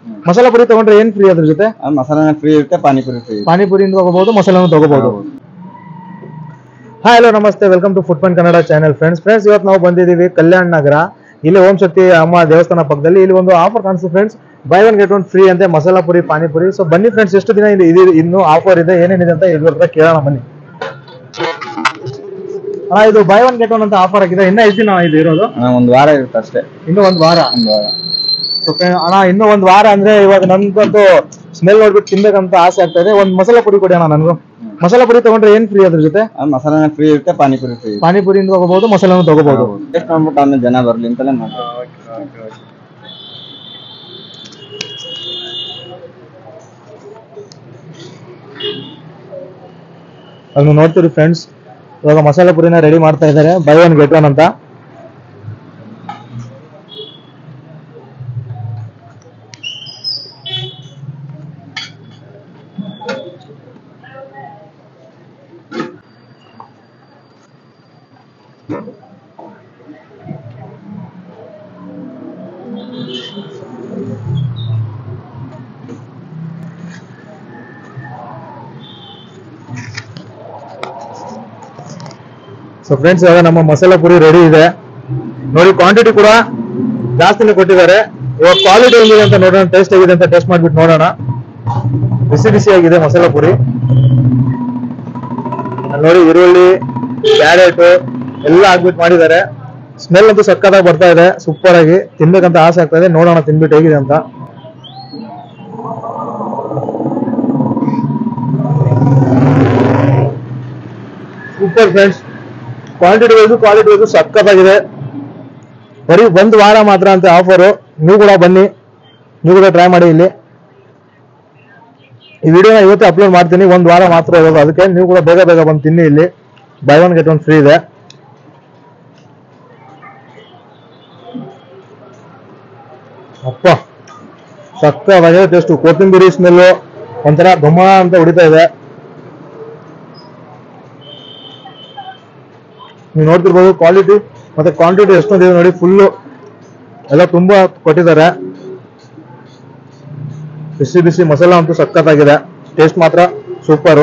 ಮಸಾಲಾ ಪುರಿ ತಗೊಂಡ್ರೆ ಏನ್ ಫ್ರೀ ಅದ್ರ ಜೊತೆ ಅದು ಮಸಾಲೆ ಫ್ರೀ ಇರುತ್ತೆ ಪಾನಿಪುರಿ ಫ್ರೀ ಪಾನಿಪುರಿಯಿಂದ ತಗೋಬಹುದು ಮಸಾಲಾನು ತಗೋಬಹುದು ಹಾಯ್ ಹಲೋ ನಮಸ್ತೆ welcome to food point Kannada channel friends friends ಇವತ್ತು ನಾವು ಬಂದಿದ್ದೀವಿ ಕಲ್ಯಾಣ್ ನಗರ ಇಲ್ಲಿ ಓಂ ಶಕ್ತಿ ಅಮ್ಮ ದೇವಸ್ಥಾನ ಪಕ್ಕದಲ್ಲಿ ಇಲ್ಲಿ ಒಂದು ಆಫರ್ ಕಾಣಿಸ್ತು friends buy one get one free ಅಂತೆ ಮಸಾಲಾ ಪುರಿ ಪಾನಿಪುರಿ ಸೊ ಬನ್ನಿ ಫ್ರೆಂಡ್ಸ್ ಎಷ್ಟು ದಿನ ಇದು ಇದು ಇನ್ನು ಆಫರ್ ಇದೆ ಏನೇನಿದೆ ಅಂತ ಇದ್ರ ಹತ್ರ ಕೇಳೋಣ ಬನ್ನಿ ಅಣ್ಣ ಇದು ಬೈ ಒನ್ ಗೆಟ್ ಒನ್ ಅಂತ ಆಫರ್ ಆಗಿದೆ ಇನ್ನ ಎಷ್ಟು ದಿನ ಇದು ಇರೋದು ಒಂದು ವಾರ ಇರುತ್ತೆ ಅಷ್ಟೇ ಇನ್ನು ಒಂದು ವಾರ ಒಂದು ವಾರ So, friend- ಅಣ್ಣ ಇನ್ನು ಒಂದ್ ವಾರ ಅಂದ್ರೆ ಇವಾಗ ನನ್ಗಂತೂ ಸ್ಮೆಲ್ ನೋಡ್ಬಿಟ್ಟು ತಿನ್ಬೇಕಂತ ಆಸೆ ಆಗ್ತಾ ಇದೆ ಒಂದ್ ಮಸಾಲಾ ಪುರಿ ಕೊಡಿ ಅಣ್ಣ ನನ್ಗೂ ಮಸಾಲಾ ಪುರಿ ತಗೊಂಡ್ರೆ ಏನ್ ಫ್ರೀ ಅದ್ರ ಜೊತೆ ಅದು ಮಸಾಲೆ ಫ್ರೀ ಇರುತ್ತೆ ಪಾನಿಪುರಿ ಫ್ರೀ ಪಾನಿಪುರಿಯಿಂದ ತಗೋಬಹುದು ಮಸಾಲಾನು ತಗೋಬಹುದು ಟೇಸ್ಟ್ ಮಾಡ್ಬಿಟ್ಟು ಆಮೇಲೆ ಜನ ಬರ್ಲಿ ಅಂತಲೇ ಮಾಡ್ತಾರೆ ಅದನ್ನ ನೋಡ್ತೀರಿ ಫ್ರೆಂಡ್ಸ್ ಇವಾಗ ಮಸಾಲಾ ಪುರಿನ ರೆಡಿ ಮಾಡ್ತಾ ಇದ್ದಾರೆ ಬೈ ಒನ್ ಗೆಟ್ ಒನ್ ಅಂತ ಸೊ ಫ್ರೆಂಡ್ಸ್ ಇವಾಗ ನಮ್ಮ ಮಸಾಲಾ ಪುರಿ ರೆಡಿ ಇದೆ ನೋಡಿ ಕ್ವಾಂಟಿಟಿ ಕೂಡ ಜಾಸ್ತಿನೇ ಕೊಟ್ಟಿದ್ದಾರೆ ಇವಾಗ ಕ್ವಾಲಿಟಿ ಹೆಂಗಿದೆ ಅಂತ ನೋಡೋಣ ಟೇಸ್ಟ್ ಹೇಗಿದೆ ಅಂತ ಟೇಸ್ಟ್ ಮಾಡ್ಬಿಟ್ಟು ನೋಡೋಣ ಬಿಸಿ ಬಿಸಿ ಆಗಿದೆ ಮಸಾಲಾ ಪುರಿ ಅಲ್ಲಿ ನೋಡಿ ಈರುಳ್ಳಿ ಕ್ಯಾರೆಟ್ ಎಲ್ಲ ಹಾಕ್ಬಿಟ್ಟು ಮಾಡಿದ್ದಾರೆ ಸ್ಮೆಲ್ ಅಂತೂ ಸಕ್ಕತ್ತಾಗಿ ಬರ್ತಾ ಇದೆ ಸೂಪರ್ ಆಗಿ ತಿನ್ಬೇಕಂತ ಆಸೆ ಆಗ್ತಾ ಇದೆ ನೋಡೋಣ ತಿನ್ಬಿಟ್ಟು ಹೇಗಿದೆ ಅಂತ super friends quantity wise quality wise ಸಕ್ಕತ್ತಾಗಿದೆ ಬರೀ ಒಂದು ವಾರ ಮಾತ್ರ ಅಂತ ಆಫರು ನೀವು ಕೂಡ ಬನ್ನಿ ನೀವು ಕೂಡ ಟ್ರೈ ಮಾಡಿ ಇಲ್ಲಿ ಈ ವಿಡಿಯೋನ ಇವತ್ತು ಅಪ್ಲೋಡ್ ಮಾಡ್ತೀನಿ ಒಂದು ವಾರ ಮಾತ್ರ ಇರೋದು ಅದಕ್ಕೆ ನೀವು ಕೂಡ ಬೇಗ ಬೇಗ ಬಂದು ತಿನ್ನಿ ಇಲ್ಲಿ buy one get one free ಇದೆ ಅಪ್ಪ ಸಕ್ಕತ್ತಾಗಿದೆ ಟೇಸ್ಟು ಕೊತ್ತಂಬರಿ ಸ್ಮೆಲ್ಲು ಒಂಥರ ಘಮ ಅಂತ ಹೊಡಿತಾ ಇದೆ ನೀವು ನೋಡ್ತಿರ್ಬೋದು ಕ್ವಾಲಿಟಿ ಮತ್ತೆ ಕ್ವಾಂಟಿಟಿ ಎಷ್ಟೊಂದಿದೆ ನೋಡಿ ಫುಲ್ಲು ಎಲ್ಲ ತುಂಬಾ ಕೊಟ್ಟಿದ್ದಾರೆ ಬಿಸಿ ಬಿಸಿ ಮಸಾಲ ಅಂತೂ ಸಖತ್ತಾಗಿದೆ ಟೇಸ್ಟ್ ಮಾತ್ರ super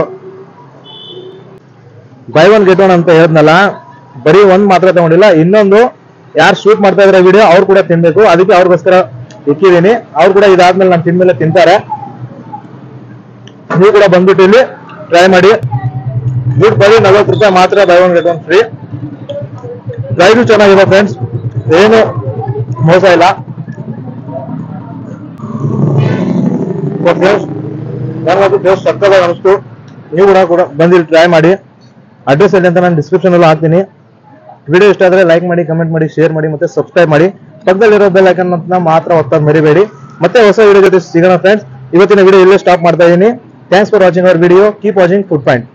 buy one get one ಅಂತ ಹೇಳಿದ್ನಲ್ಲ ಬರೀ ಒಂದ್ ಮಾತ್ರ ತಗೊಂಡಿಲ್ಲ ಇನ್ನೊಂದು ಯಾರು ಶೂಟ್ ಮಾಡ್ತಾ ಇದಾರೆ ವಿಡಿಯೋ ಅವ್ರು ಕೂಡ ತಿನ್ಬೇಕು ಅದಕ್ಕೆ ಅವ್ರಿಗೋಸ್ಕರ ಇಕ್ಕಿದೀನಿ ಅವ್ರು ಕೂಡ ಇದಾದ್ಮೇಲೆ ನಾನು ತಿಂದ್ಮೇಲೆ ತಿಂತಾರೆ ನೀವು ಕೂಡ ಬಂದ್ಬಿಟ್ಟು ಇಲ್ಲಿ ಟ್ರೈ ಮಾಡಿ ದುಡ್ಡು ಬರೀ ನಲ್ವತ್ತು ರೂಪಾಯಿ ಮಾತ್ರ buy one get one free price ಚೆನ್ನಾಗಿದೆ ಫ್ರೆಂಡ್ಸ್ ಏನು ಮೋಸ ಇಲ್ಲ ಫ್ರೆಂಡ್ಸ್ ನನಗದು ಟೇಸ್ಟ್ ಸಕ್ಕತ್ತಾಗಿ ಅನಿಸ್ತು ನೀವು ಕೂಡ ಕೂಡ ಬಂದಿಲ್ಲಿ ಟ್ರೈ ಮಾಡಿ ಅಡ್ರೆಸ್ ಎಲ್ಲಿ ಅಂತ ನಾನು ಡಿಸ್ಕ್ರಿಪ್ಷನ್ ಅಲ್ಲೂ ಹಾಕ್ತೀನಿ ವಿಡಿಯೋ ಇಷ್ಟ ಆದರೆ ಲೈಕ್ ಮಾಡಿ ಕಮೆಂಟ್ ಮಾಡಿ ಶೇರ್ ಮಾಡಿ ಮತ್ತೆ ಸಬ್ಸ್ಕ್ರೈಬ್ ಮಾಡಿ ಪಕ್ಕದಲ್ಲಿರೋ ಬೆಲ್ ಐಕನ್ ಅಂತ ಮಾತ್ರ ಒತ್ತೋದು ಮರಿಬೇಡಿ ಮತ್ತೆ ಹೊಸ ವಿಡಿಯೋ ಜೊತೆ ಸಿಗೋಣ ಫ್ರೆಂಡ್ಸ್ ಇವತ್ತಿನ ವಿಡಿಯೋ ಇಲ್ಲೇ ಸ್ಟಾಪ್ ಮಾಡ್ತಾ ಇದ್ದೀನಿ thanks for watching our video keep watching food point